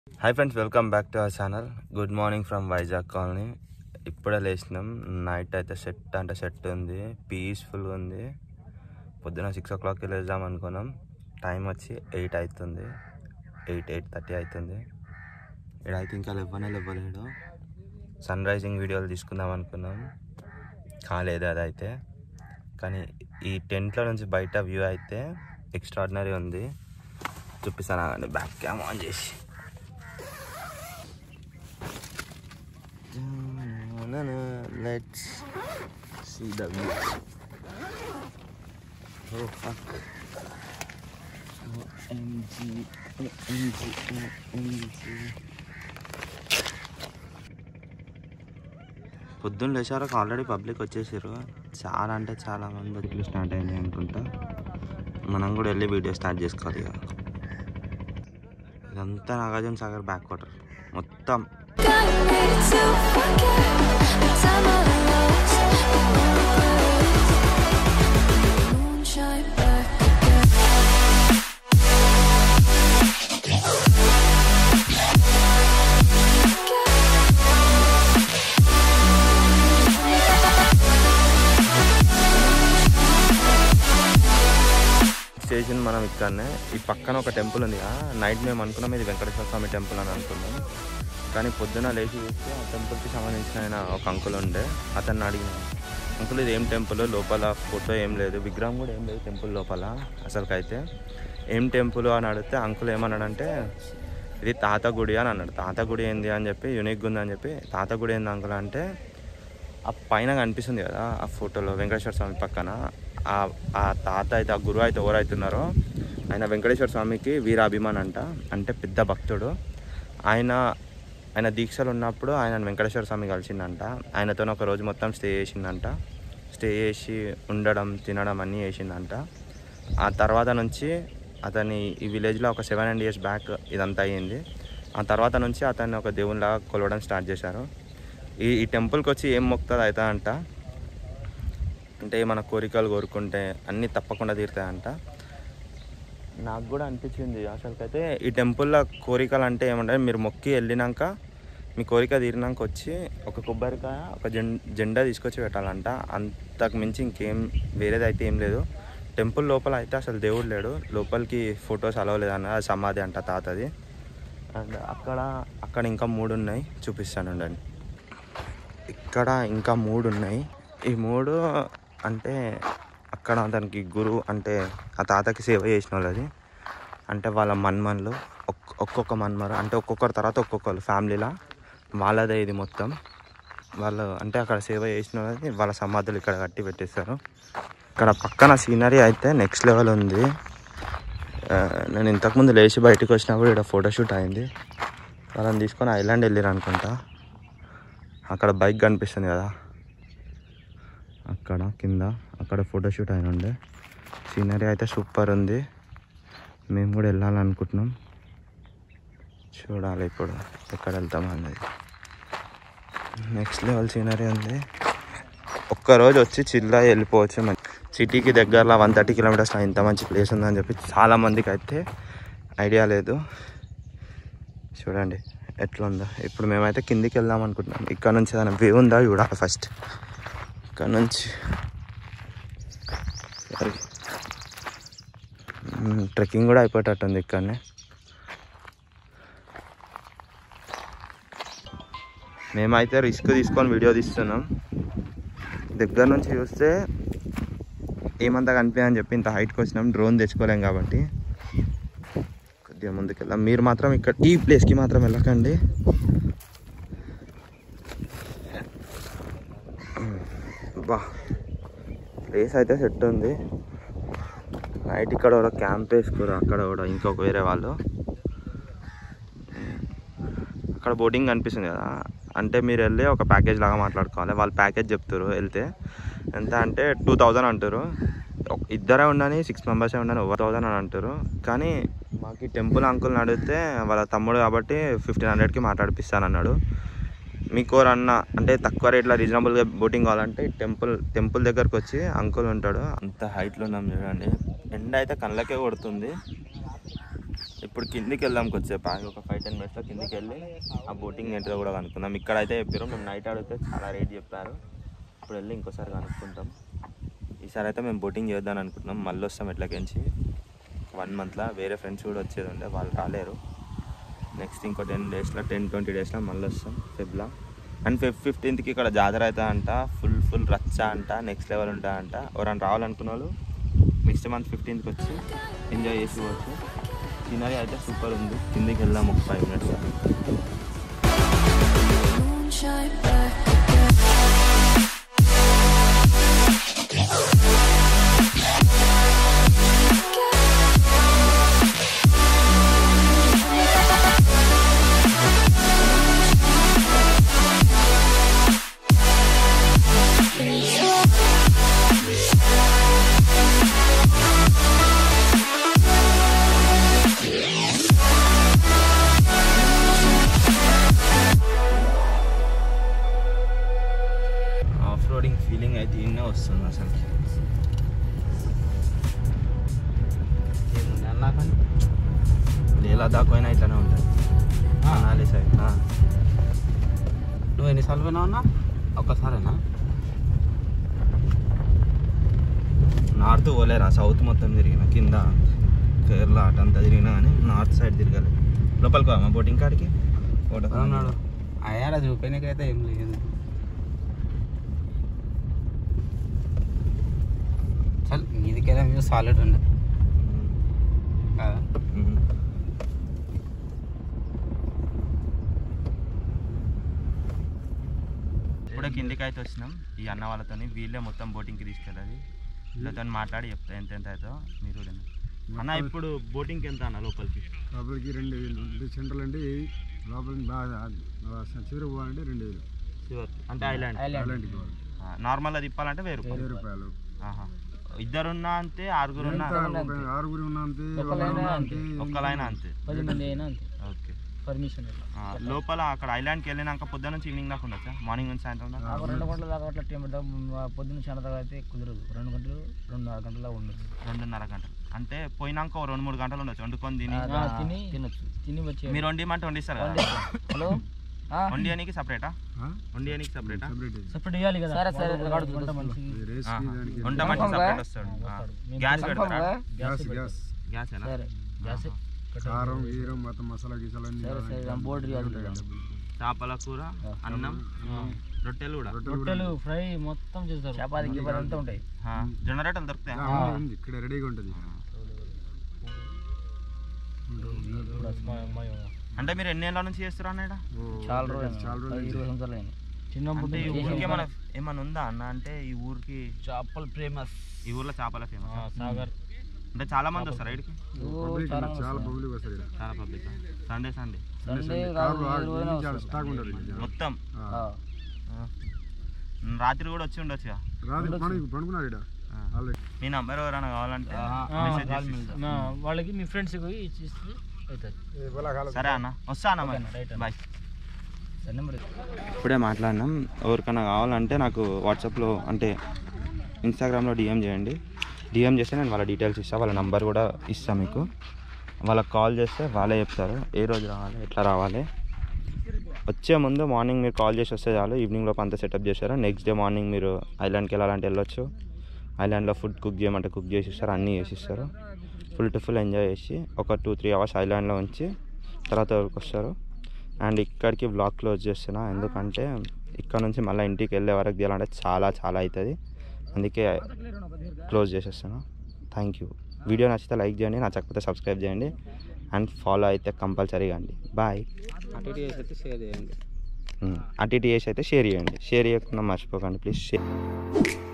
Hi friends welcome back to our channel good morning from Vizag colony ఇప్పుడే లేచినాం night అయితే set అంటే set ఉంది పీస్ఫుల్గా ఉంది పొద్దున సిక్స్ ఓ క్లాక్కి లేద్దాం అనుకున్నాం టైం వచ్చి ఎయిట్ అవుతుంది ఎయిట్ ఎయిట్ థర్టీ అవుతుంది ఇడైతే ఇంకా లేవనే లేవలేడు సన్ రైజింగ్ వీడియోలు తీసుకుందాం అనుకున్నాం కాలేదు అదైతే కానీ ఈ టెంట్లో నుంచి బయట వ్యూ అయితే ఎక్స్ట్రాడినరీ ఉంది చూపిస్తాను ఆగండి బ్యాక్ క్యామ్ ఆన్ చేసి let's see the view oh fuck OMG OMG OMG పొద్దున్న లేచారకు ఆల్రెడీ పబ్లిక్ వచ్చేసారు చాలా అంటే చాలా మంది వచ్చి స్టార్ట్ అయినాయి అనుకుంటా మనం కూడా వెళ్ళి వీడియో స్టార్ట్ చేసుకోవాలి ఇక ఇదంతా నాగార్జున సాగర్ బ్యాక్ వాటర్ మొత్తం Got me to forget the time I lost. Moonshine back again. Station మనం ఇక్కడనే ఈ పక్కన ఒక టెంపుల్ ఉంది కదా నైట్ మేము అనుకున్నాం ఇది వెంకటేశ్వర స్వామి టెంపుల్ అని అనుకున్నాం కానీ పొద్దున లేచి చూస్తే ఆ టెంపుల్కి సంబంధించిన ఆయన ఒక అంకుల్ ఉండే అతన్ని అడిగిన అంకుల్ ఇది ఏం టెంపుల్ లోపల ఫోటో ఏం లేదు విగ్రహం కూడా ఏం లేదు టెంపుల్ లోపల అసలుకైతే ఏం టెంపుల్ అని అడిగితే అంకుల్ ఏమన్నాడంటే ఇది తాత గుడి అని అన్నాడు తాత గుడి ఏంది అని చెప్పి యూనిక్గా ఉందని చెప్పి తాత గుడి ఏంది అంకుల్ అంటే ఆ పైన కనిపిస్తుంది కదా ఆ ఫోటోలో వెంకటేశ్వర స్వామి పక్కన ఆ ఆ తాత అయితే ఆ గురువు అయితే ఎవరైతున్నారో ఆయన వెంకటేశ్వర స్వామికి వీరాభిమాన్ అంట అంటే పెద్ద భక్తుడు ఆయన ఆయన దీక్షలు ఉన్నప్పుడు ఆయన వెంకటేశ్వర స్వామి కలిసిందంట ఆయనతో ఒక రోజు మొత్తం స్టే చేసిందంట స్టే చేసి ఉండడం తినడం అన్నీ చేసిందంట ఆ తర్వాత నుంచి అతని ఈ విలేజ్లో ఒక సెవెన్ అండ్ ఇయర్స్ బ్యాక్ ఇదంతా అయ్యింది ఆ తర్వాత నుంచి అతన్ని ఒక దేవునిలాగా కొలవడం స్టార్ట్ చేశారు ఈ ఈ టెంపుల్కి వచ్చి ఏం మొక్కుతుంది అవుతుందంట అంటే మన కోరికలు కోరుకుంటే అన్నీ తప్పకుండా తీరుతాయంట నాకు కూడా అనిపించింది అసలుకైతే ఈ టెంపుల్లో కోరికలు అంటే ఏమంటే మీరు మొక్కి వెళ్ళినాక మీ కోరిక తీరినాక వచ్చి ఒక కొబ్బరికాయ ఒక జెం జెండా తీసుకొచ్చి పెట్టాలంట అంతకు మించి ఇంకేం వేరేది అయితే ఏం లేదు టెంపుల్ లోపల అయితే అసలు దేవుడు లేడు లోపలికి ఫొటోస్ అలవలేదు అన్న అది సమాధి అంట తాతది అండ్ అక్కడ అక్కడ ఇంకా మూడు ఉన్నాయి చూపిస్తాను ఉండండి ఇక్కడ ఇంకా మూడు ఉన్నాయి ఈ మూడు అంటే అక్కడ దానికి గురువు అంటే ఆ తాతకి సేవ చేసిన వాళ్ళది అంటే వాళ్ళ మన్మన్లు ఒక్- ఒక్కొక్క మన్మరు అంటే ఒక్కొక్కరి తర్వాత ఒక్కొక్కరు ఫ్యామిలీలా వాళ్ళదే ఇది మొత్తం వాళ్ళు అంటే అక్కడ సేవ చేసిన వాళ్ళది వాళ్ళ సమాధులు ఇక్కడ కట్టి పెట్టేస్తారు ఇక్కడ పక్కన సీనరీ అయితే నెక్స్ట్ లెవెల్ ఉంది ఆ, నేను ఇంతకుముందు లేచి బయటకు వచ్చినప్పుడు ఇక్కడ ఫోటోషూట్ అయింది వాళ్ళని తీసుకొని ఐలాండ్ వెళ్ళారు అనుకుంటా అక్కడ బైక్ కనిపిస్తుంది కదా అక్కడ కింద అక్కడ ఫోటోషూట్ అయిన ఉండే సీనరీ అయితే సూపర్ ఉంది మేము కూడా వెళ్ళాలనుకుంటున్నాం చూడాలి ఇప్పుడు ఎక్కడ వెళ్తాం అన్నది నెక్స్ట్ లెవెల్ సీనరీ ఉంది ఒక్కరోజు వచ్చి చిల్లా వెళ్ళిపోవచ్చు మన సిటీకి దగ్గరలో వన్ థర్టీ కిలోమీటర్స్లో ఇంత మంచి ప్లేస్ ఉందని చెప్పి చాలా మందికి అయితే ఐడియా లేదు చూడండి ఎట్లా ఉందో ఇప్పుడు మేమైతే కిందికి వెళ్దాం అనుకుంటున్నాం ఇక్కడ నుంచి ఏదైనా వ్యూ ఉందా చూడాలి ఫస్ట్ ఇక్కడ నుంచి సరే ట్రెక్కింగ్ కూడా అయిపోయేటట్టుంది ఇక్కడనే మేమైతే రిస్క్ తీసుకొని వీడియో తీస్తున్నాం దగ్గర నుంచి చూస్తే ఏమంతా కనిపించని చెప్పి ఇంత హైట్కి వచ్చినాం డ్రోన్ తెచ్చుకోలేం కాబట్టి కొద్దిగా ముందుకెళ్దాం మీరు మాత్రం ఇక్కడ ఈ ప్లేస్కి మాత్రం వెళ్ళకండి బా ప్లేస్ అయితే సెట్ ఉంది నైట్ ఇక్కడ కూడా క్యాంప్ వేసుకోరు అక్కడ కూడా ఇంకొక వేరే వాళ్ళు అక్కడ బోటింగ్ కనిపిస్తుంది కదా అంటే మీరు వెళ్ళి ఒక ప్యాకేజ్ లాగా మాట్లాడుకోవాలి వాళ్ళు ప్యాకేజ్ చెప్తారు వెళ్తే ఎంత అంటే టూ థౌజండ్ అంటారు ఒక- ఇద్దరే ఉండని సిక్స్ మెంబర్సే ఉండని ఓవర్ థౌజండ్ అని అంటారు కానీ మాకు ఈ టెంపుల్ అంకుల్ని అడిగితే వాళ్ళ తమ్ముడు కాబట్టి ఫిఫ్టీన్ హండ్రెడ్కి మాట్లాడిపిస్తాను అన్నాడు మీకు ఎవరన్నా అంటే తక్కువ రేట్లో రీజనబుల్గా బోటింగ్ కావాలంటే టెంపుల్ టెంపుల్ దగ్గరకు వచ్చి అంకుల్ ఉంటాడు అంత హైట్లో ఉన్నాం చూడండి ఎండ అయితే కళ్ళకే కొడుతుంది ఈ ఇప్పుడు కిందికి వెళ్దాం కొద్దిసేపు ఆగి ఒక ఫైవ్ టెన్ మినిట్స్లో కిందికి వెళ్ళి ఆ బోటింగ్ ఏంటో కూడా కనుక్కుందాం ఇక్కడ అయితే చెప్పారు మేము నైట్ అడిగితే చాలా రేట్ చెప్పారు ఇప్పుడు వెళ్ళి ఇంకోసారి కనుక్కుంటాం ఈసారి అయితే మేము బోటింగ్ చేద్దాం అనుకుంటున్నాం మళ్ళీ వస్తాం ఎట్లకించి వన్ మంత్లో వేరే ఫ్రెండ్స్ కూడా వచ్చేది ఉండే వాళ్ళు రాలేరు నెక్స్ట్ ఇంకో టెన్ డేస్లో టెన్ ట్వంటీ డేస్లో మళ్ళీ వస్తాం ఫెబ్లా అండ్ ఫిఫ్ ఫిఫ్టీన్త్కి ఇక్కడ జాతర అవుతా అంట ఫుల్ ఫుల్ రచ్చ అంట నెక్స్ట్ లెవెల్ ఉంటా అంట ఎవరైనా రావాలనుకున్న వాళ్ళు నెక్స్ట్ మంత్ ఫిఫ్టీన్త్కి వచ్చి ఎంజాయ్ చేసి పోవచ్చు సీనరీ అయితే సూపర్ ఉంది కిందికి వెళ్దాం ఒక five minutes Moonshine back again. Off roading feeling అయితే ఇన్నే వస్తుంది అసలు అన్నాకని లేలా దాకపోయినా ఇట్లానే ఉంటుంది అనాలి సైడ్ నువ్వు ఎన్నిసార్లు పోయినావు అన్నా ఒక్కసారేనా నార్త్ పోలేరా సౌత్ మొత్తం తిరిగిన కింద కేరళ అటంతా తిరిగినా కానీ నార్త్ సైడ్ తిరగాలి లోపలికి పోమా బోటింగ్ కాడికి ఫోటో ఉన్నాడు అయ్యారా చూపేనికైతే ఏం లేదు చల్ మీదికైనా వ్యూ సాలిడ్ ఉండే కదా మ్మ్. ఇప్పుడే కిందికి అయితే వచ్చినాం ఈ అన్న వాళ్ళతోని వీళ్ళే మొత్తం బోటింగ్కి తీసుకెళ్ళాలి వీళ్ళతో మాట్లాడి చెప్తా ఎంత ఎంత అవుతుందో మీరు కూడా వినండి. అన్న ఇప్పుడు బోటింగ్కి ఎంత అన్న లోపలికి లోపలికి రెండు వేలు అంటే సెంట్రల్ అంటే లోపలికి బాగా చివరి పోవాలంటే రెండు వేలు చివరికి అంటే ఐలాండ్ అలాంటికి పోవాలి నార్మల్గా తిప్పాలంటే వెయ్యి రూపాయలు వెయ్యి రూపాయలు ఆహా. ఇద్దరున్నా అంతే ఆరుగురున్నా ఎంత ఒక ఆరుగురు ఉన్నా అంతే ఒకరు ఉన్నా అంతే ఒక్కలైనా అంతే పది మంది అయినా అంతే ఓకే పర్మిషన్ ఆ, లోపల అక్కడ ఐలాండ్కి వెళ్ళినాక పొద్దున్న నుంచి ఈవినింగ్ దాకా ఉండొచ్చా మార్నింగ్ నుంచి సాయంత్రం దాకా నాకు రెండు గంటల దాకా అట్లా టైం పడతా పొద్దున్న చాలా దాకా అయితే కుదరదు రెండు గంటలు రెండున్నర గంటల దాకా ఉండదు రెండున్నర గంటలు అంటే పోయినాక ఓ రెండు మూడు గంటలు ఉండొచ్చు వండుకొని తిని ఆ, తిని తినొచ్చు తిని వచ్చి మీరు వండిమంటే వండిస్తారు కదా హలో వండియానికి సపరేటా ఆ? వండియానికి సపరేటా సపరేట్ ఇది. సపరేట్ ఇవ్వాలి కదా సరే సరే వంట మనిషి ఇది రేస్కి దానికి వంట మనిషి సపరేట్ వస్తాడు ఆ. గ్యాస్ పెడతారా గ్యాస్ గ్యాస్ గ్యాస్ ఎలా సరే గ్యాస్ కారం గీరం మొత్తం మసాలా గీసాలు అన్ని సరే సరే బోర్డు చేపల కూర అన్నం రొట్టెలు కూడా రొట్టెలు ఫ్రై మొత్తం చేస్తారు చపాతి గిపాతి అంతా ఉంటాయి ఆ, జొన్న రొట్టెలు దొరుకుతాయి ఆ, ఉంది, ఉంది ఇక్కడ రెడీగా ఉంటుంది ఇప్పుడు అసలు మా- అంటే మీరు ఎన్ని ఏళ్ళ నుంచి చేస్తారా అన్న ఓ, చాలా రోజులు చాలా అయింది. రోజులు పది, ఇరవై సంవత్సరాలు అయింది చిన్నప్పుడు అంటే ఈ చేసి ఊరికి ఏమైనా ఏమైనా ఉందా అన్న అంటే ఈ ఊరికి చేపలు ఫేమస్ ఈ ఊర్లో చేపల ఫేమస్ సాగర్ అంటే చాలా మంది వస్తారు రైడ్కి పబ్లిక్ చాలా పబ్లిక్ వస్తారు ఇక్కడ చాలా పబ్లిక్ సండే సండే సండే కార్లు కాదు ఏ రోజైనా చాలా వస్తారు. స్టాక్ ఉంటారు ఇక్కడ జనం. మొత్తం ఆ. ఆ. ఆ. రాత్రి కూడా వచ్చి ఉండొచ్చుగా రాత్రి పని పనుకున్నారు ఇక్కడ ఆ. ఆల్రెడీ మీ నంబర్ ఎవరైనా కావాలంటే ఆ, మెసేజ్ చేసి నా వాళ్ళకి మీ ఫ్రెండ్స్ ఇచ్చి ఇస్తే అవుతుంది సరే అన్న వస్తా అన్న మరి ఓకే అన్న, రైట్ అన్న. బాయ్ సరే నెంబర్ ఇప్పుడే మాట్లాడినాం ఎవరికైనా కావాలంటే నాకు వాట్సాప్లో అంటే ఇన్స్టాగ్రామ్లో డిఎం చేయండి డిఎం చేస్తే నేను వాళ్ళ డీటెయిల్స్ ఇస్తాను వాళ్ళ నంబర్ కూడా ఇస్తాను మీకు వాళ్ళకి కాల్ చేస్తే వాళ్ళే చెప్తారు ఏ రోజు రావాలి ఎట్లా రావాలి వచ్చే ముందు మార్నింగ్ మీరు కాల్ చేసి వస్తే చాలు ఈవినింగ్ లోపు అంతా సెటప్ చేశారు నెక్స్ట్ డే మార్నింగ్ మీరు ఐలాండ్కి వెళ్ళాలంటే వెళ్ళొచ్చు ఐలాండ్లో ఫుడ్ కుక్ చేయమంటే కుక్ చేసి ఇస్తారు అన్నీ చేసి ఇస్తారు ఫుల్ టు ఫుల్ ఎంజాయ్ చేసి ఒక టూ త్రీ అవర్స్ ఐలాండ్లో ఉంచి తర్వాత ఎవరికి వస్తారు అండ్ ఇక్కడికి బ్లాగ్ క్లోజ్ చేస్తున్నా ఎందుకంటే ఇక్కడ నుంచి మళ్ళీ ఇంటికి వెళ్ళే వరకు తీయాలంటే చాలా చాలా అవుతుంది అందుకే క్లోజ్ చేసేస్తాను థ్యాంక్ యూ వీడియో నచ్చితే లైక్ చేయండి నచ్చకపోతే సబ్స్క్రైబ్ చేయండి అండ్ ఫాలో అయితే కంపల్సరీగా అండి బాయ్ అటు ఇటు చేసి అయితే షేర్ చేయండి అటు ఇటు చేసి అయితే షేర్ చేయండి షేర్ చేయకుండా మర్చిపోకండి ప్లీజ్ షేర్